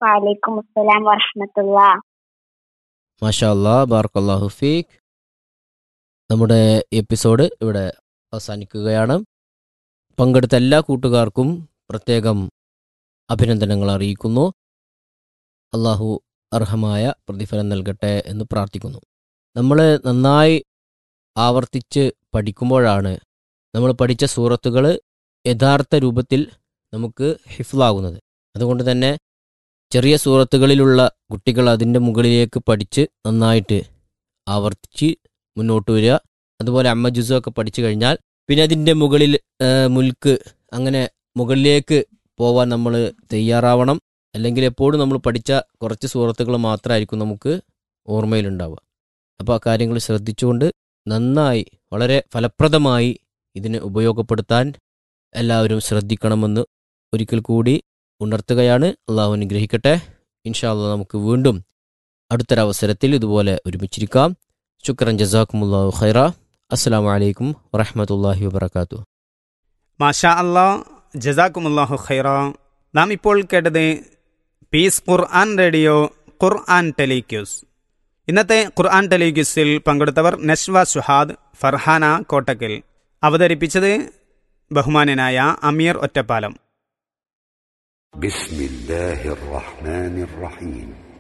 വലൈക്കും അസ്സലാം വറഹമത്തുള്ള മാഷാ അല്ലാ ബാർക്കല്ലാഹു ഫീഖ് നമ്മുടെ എപ്പിസോഡ് ഇവിടെ അവസാനിക്കുകയാണ് പങ്കെടുത്ത എല്ലാ കൂട്ടുകാർക്കും പ്രത്യേകം അഭിനന്ദനങ്ങൾ അറിയിക്കുന്നു അള്ളാഹു അർഹമായ പ്രതിഫലം നൽകട്ടെ എന്ന് പ്രാർത്ഥിക്കുന്നു നമ്മൾ നന്നായി ആവർത്തിച്ച് പഠിക്കുമ്പോഴാണ് നമ്മൾ പഠിച്ച സൂറത്തുകൾ യഥാർത്ഥ രൂപത്തിൽ നമുക്ക് ഹിഫ്ലാകുന്നത് അതുകൊണ്ട് തന്നെ ചെറിയ സൂറത്തുകളിലുള്ള കുട്ടികൾ അതിൻ്റെ മുകളിലേക്ക് പഠിച്ച് നന്നായിട്ട് ആവർത്തിച്ച് മുന്നോട്ട് വരിക അതുപോലെ അമ്മ ജുസു ഒക്കെ പഠിച്ചു കഴിഞ്ഞാൽ പിന്നെ അതിൻ്റെ മുകളിൽ ആ, മുൽക്ക് അങ്ങനെ മുകളിലേക്ക് പോവാൻ നമ്മൾ തയ്യാറാവണം അല്ലെങ്കിൽ എപ്പോഴും നമ്മൾ പഠിച്ച കുറച്ച് സൂറത്തുകൾ മാത്രമായിരിക്കും നമുക്ക് ഓർമ്മയിലുണ്ടാവുക അപ്പോൾ ആ കാര്യങ്ങൾ ശ്രദ്ധിച്ചുകൊണ്ട് നന്നായി വളരെ ഫലപ്രദമായി ഇതിനെ ഉപയോഗപ്പെടുത്താൻ എല്ലാവരും ശ്രദ്ധിക്കണമെന്ന് ഒരിക്കൽ കൂടി ഉണർത്തുകയാണ് അള്ളാഹു അനുഗ്രഹിക്കട്ടെ ഇൻഷാല്ല നമുക്ക് വീണ്ടും അടുത്തൊരവസരത്തിൽ ഇതുപോലെ ഒരുമിച്ചിരിക്കാം ശുക്രൻ ജസാക്കുമുല്ലാഹു ഖൈറ അസ്സാം വലൈക്കും വറഹമത്തല്ലാഹി വബർക്കാത്തു മാഷാ അല്ലാ ജസാക്കുമുല്ലാഹു ഖൈറ നാം ഇപ്പോൾ കേട്ടത് പീസ് ഖുർആൻ റേഡിയോ ഖുർആൻ ടെലിക്യൂസ് ഇന്നത്തെ ഖുർആൻ ടെലിക്യൂസിൽ പങ്കെടുത്തവർ നഷ്വ സുഹാദ് ഫർഹാന കോട്ടക്കൽ അവതരിപ്പിച്ചത് ബഹുമാനനായ അമീർ ഒറ്റപ്പാലം بسم الله الرحمن الرحيم